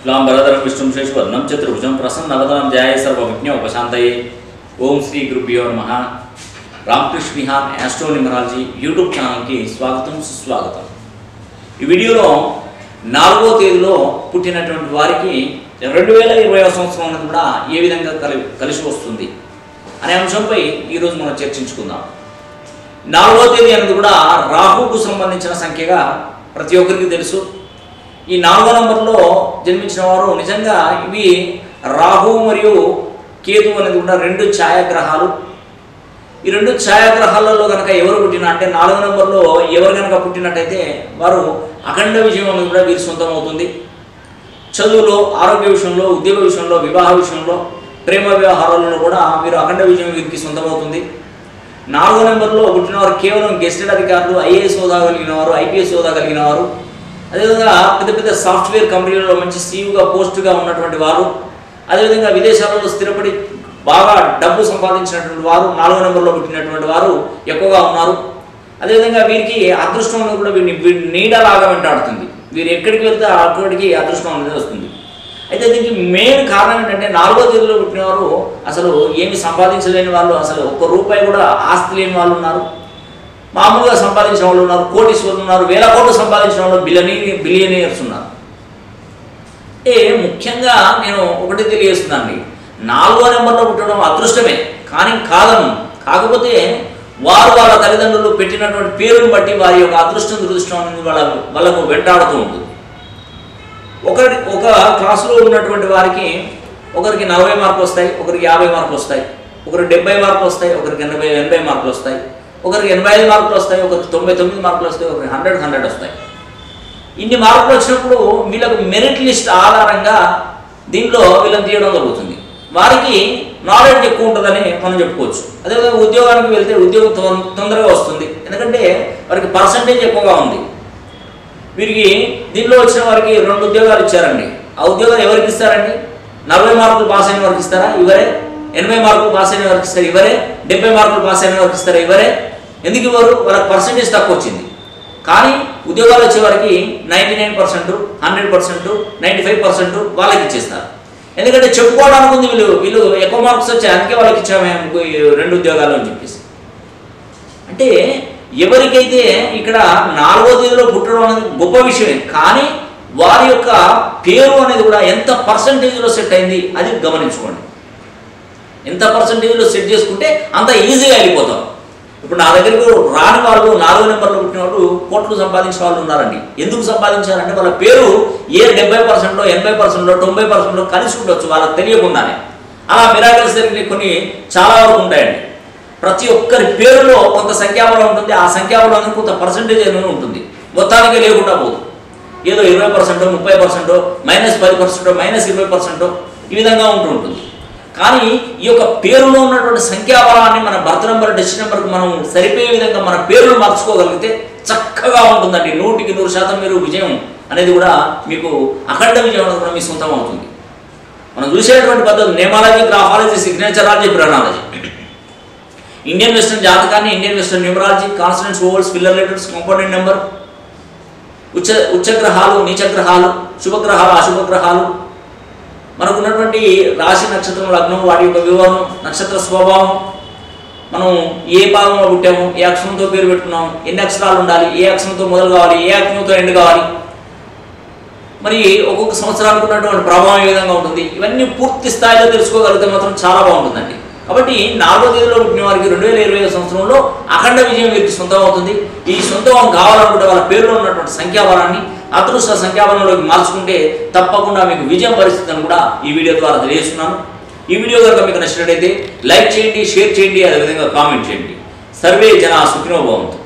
శుక్లాంబరధరం విష్ణుం శేషవర్ణం చతుర్భుజం ప్రసన్నవదనం ధ్యాయ సర్వవిజ్ఞ ఉపశాంతయే ఓం శ్రీ గురుభ్యో నమ Ramakrishna Vihar astro numerology YouTube ఛానల్కి స్వాగతం సుస్వాగతం ఈ వీడియోలో నాలుగో తేదీలో పుట్టినటువంటి వారికి రెండు వేల ఇరవై సంవత్సరం అనేది కూడా ఏ విధంగా కలి కలిసి వస్తుంది అనే అంశంపై ఈరోజు మనం చర్చించుకుందాం నాలుగో తేదీ అనేది కూడా రాహుకు సంబంధించిన సంఖ్యగా ప్రతి ఒక్కరికి తెలుసు ఈ నాలుగో నంబర్లో జన్మించిన వారు నిజంగా ఇవి రాహు మరియు కేతు అనేది కూడా రెండు ఛాయాగ్రహాలు ఈ రెండు ఛాయాగ్రహాలలో కనుక ఎవరు పుట్టినా అంటే నాలుగో నెంబర్లో ఎవరు కనుక పుట్టినట్టయితే వారు అఖండ విజయం అనేది కూడా వీరి సొంతం అవుతుంది చదువులో ఆరోగ్య విషయంలో ఉద్యోగ విషయంలో వివాహ విషయంలో ప్రేమ వ్యవహారాలలో కూడా వీరు అఖండ విజయం వీరికి సొంతమవుతుంది నాలుగో నెంబర్లో పుట్టిన వారు కేవలం గెస్టెడ్ అధికారులు ఐఏఎస్ హోదా కలిగిన వారు ఐపీఎస్ హోదా కలిగిన వారు అదేవిధంగా పెద్ద పెద్ద సాఫ్ట్వేర్ కంపెనీలలో మంచి సీఈగా పోస్టుగా ఉన్నటువంటి వారు అదేవిధంగా విదేశాలలో స్థిరపడి బాగా డబ్బు సంపాదించినటువంటి వారు నాలుగో నెంబర్లో పుట్టినటువంటి వారు ఎక్కువగా ఉన్నారు అదేవిధంగా వీరికి అదృష్టం అనేది కూడా వీరిని వీరి నీడలాగా వెంటాడుతుంది వీరు ఎక్కడికి వెళ్తే అక్కడికి అదృష్టం అనేది వస్తుంది అయితే దీనికి మెయిన్ కారణం ఏంటంటే నాలుగో తేదీలో పుట్టిన వారు అసలు ఏమి సంపాదించలేని వాళ్ళు అసలు ఒక్క రూపాయి కూడా ఆస్తి లేని వాళ్ళు ఉన్నారు మామూలుగా సంపాదించిన వాళ్ళు ఉన్నారు కోటీశ్వరులు ఉన్నారు వేల కోట్లు సంపాదించిన వాళ్ళు బిలియనీ బిలియనీర్స్ ఉన్నారు అంటే ముఖ్యంగా నేను ఒకటి తెలియజేస్తున్నానండి నాలుగో నెంబర్లో పుట్టడం అదృష్టమే కానీ కాదను కాకపోతే వారు వాళ్ళ తల్లిదండ్రులు పెట్టినటువంటి పేరును బట్టి వారి యొక్క అదృష్టం దురదృష్టం అనేది వాళ్ళ వాళ్ళకు వెంటాడుతూ ఉంటుంది ఒకరి ఒక క్లాసులో ఉన్నటువంటి వారికి ఒకరికి నలభై మార్కులు వస్తాయి ఒకరికి యాభై మార్కులు వస్తాయి ఒకరికి డెబ్బై మార్కులు వస్తాయి ఒకరికి ఎనభై ఎనభై మార్కులు వస్తాయి ఒకరికి ఎనభై ఐదు మార్కులు వస్తాయి ఒకరికి తొంభై తొమ్మిది మార్కులు వస్తాయి ఒకరికి హండ్రెడ్ హండ్రెడ్ వస్తాయి ఇన్ని మార్కులు వచ్చినప్పుడు వీళ్ళకు మెరిట్ లిస్ట్ ఆధారంగా దీంట్లో వీళ్ళని తీయడం జరుగుతుంది వారికి నాలెడ్జ్ ఎక్కువ ఉంటుందని మనం చెప్పుకోవచ్చు అదేవిధంగా ఉద్యోగానికి వెళ్తే ఉద్యోగం తొం- తొందరగా వస్తుంది ఎందుకంటే వారికి పర్సంటేజ్ ఎక్కువగా ఉంది వీరికి దీనిలో వచ్చిన వారికి రెండు ఉద్యోగాలు ఇచ్చారండి ఆ ఉద్యోగాలు ఎవరికి ఇస్తారండి నలభై మార్కులు పాస్ అయిన వారికి ఇస్తారా ఇవరే ఎనభై మార్కులు పాస్ అయిన వారికి ఇస్తారు ఇవరే డెబ్బై మార్కులు పాస్ అయిన వారికి ఇస్తారా ఇవరే ఎందుకు ఇవ్వరు వాళ్ళకి పర్సంటేజ్ తక్కువ వచ్చింది కానీ ఉద్యోగాలు వచ్చే వారికి ninety nine percent hundred percent ninety five percent వాళ్ళకి ఇచ్చేస్తారు ఎందుకంటే చెప్పుకోవడానికి ఉంది వీళ్ళు వీళ్ళు ఎక్కువ మార్క్స్ వచ్చాయి అందుకే వాళ్ళకి ఇచ్చాము మేము ఈ రెండు ఉద్యోగాలు అని చెప్పేసి అంటే ఎవరికైతే ఇక్కడ నాలుగో తేదీలో పుట్టడం అనేది గొప్ప విషయమే కానీ వారి యొక్క పేరు అనేది కూడా ఎంత పర్సంటేజ్లో సెట్ అయింది అది గమనించుకోండి ఎంత పర్సంటేజ్లో సెట్ చేసుకుంటే అంత ఈజీగా వెళ్ళిపోతాం ఇప్పుడు నా దగ్గరకు రాని వాళ్ళు నాలుగో నెంబర్లో పుట్టిన వాళ్ళు కోట్లు సంపాదించిన వాళ్ళు ఉన్నారండి ఎందుకు సంపాదించారంటే వాళ్ళ పేరు ఏ డెబ్బై పర్సెంట్లో ఎనభై పర్సెంట్లో తొంభై పర్సెంట్లో కలిసి ఉండొచ్చు వాళ్ళకి తెలియకుండానే అలా మిరాకల్స్ జరిగిన కొన్ని చాలా వరకు ఉంటాయండి ప్రతి ఒక్కరి పేరులో కొంత సంఖ్యాబలం ఉంటుంది ఆ సంఖ్యాబలం అనేది కొంత పర్సంటేజ్ అనేది ఉంటుంది మొత్తానికి లేకుండా పోదు ఏదో ఇరవై పర్సెంట్ ముప్పై పర్సెంట్ మైనస్ పది పర్సెంట్ మైనస్ ఇరవై పర్సెంట్ ఈ విధంగా ఉంటూ ఉంటుంది కానీ ఈ యొక్క పేరులో ఉన్నటువంటి సంఖ్యాబలాన్ని మన బర్త్ నెంబర్ డెస్ట్ నెంబర్కి మనం సరిపోయే విధంగా మన పేరును మార్చుకోగలిగితే చక్కగా ఉంటుందండి నూటికి నూరు శాతం మీరు విజయం అనేది కూడా మీకు అఖండ విజయం అనేది కూడా మీ సొంతం అవుతుంది మనం చూసేటువంటి పద్ధతి నేమాలజీ గ్రాఫాలజీ సిగ్నేచరాలజీ బ్రనాలజీ ఇండియన్ వెస్టర్న్ జాతకాన్ని Indian western numerology consonants vowels filler letters component number ఉచ్చ ఉచ్చగ్రహాలు నీచగ్రహాలు శుభగ్రహాలు అశుభగ్రహాలు మనకు ఉన్నటువంటి రాశి నక్షత్రం లగ్నం వాటి యొక్క వివరం నక్షత్ర స్వభావం మనం ఏ భాగంలో పుట్టాము ఏ అక్షరంతో పేరు పెట్టుకున్నాము ఎన్ని అక్షరాలు ఉండాలి ఏ అక్షరంతో మొదలు కావాలి ఏ అక్షరంతో ఎండ్ కావాలి మరి ఒక్కొక్క సంవత్సరానికి ఉన్నటువంటి ప్రభావం ఏ విధంగా ఉంటుంది ఇవన్నీ పూర్తి స్థాయిలో తెలుసుకోగలిగితే మాత్రం చాలా బాగుంటుందండి కాబట్టి నాలుగో తేదీలో పుట్టిన వారికి రెండు వేల ఇరవై సంవత్సరంలో అఖండ విజయం వీరికి సొంతం అవుతుంది ఈ సొంతం కావాలనుకుంటే వాళ్ళ పేరులో ఉన్నటువంటి సంఖ్యాబలాన్ని అదృష్ట సంఖ్యాబలంలోకి మార్చుకుంటే తప్పకుండా మీకు విజయం పరిస్థితిని కూడా ఈ వీడియో ద్వారా తెలియజేస్తున్నాను ఈ వీడియో కనుక మీకు నచ్చినట్లయితే లైక్ చేయండి షేర్ చేయండి అదేవిధంగా కామెంట్ చేయండి సర్వే జన సుఖినోభవంతు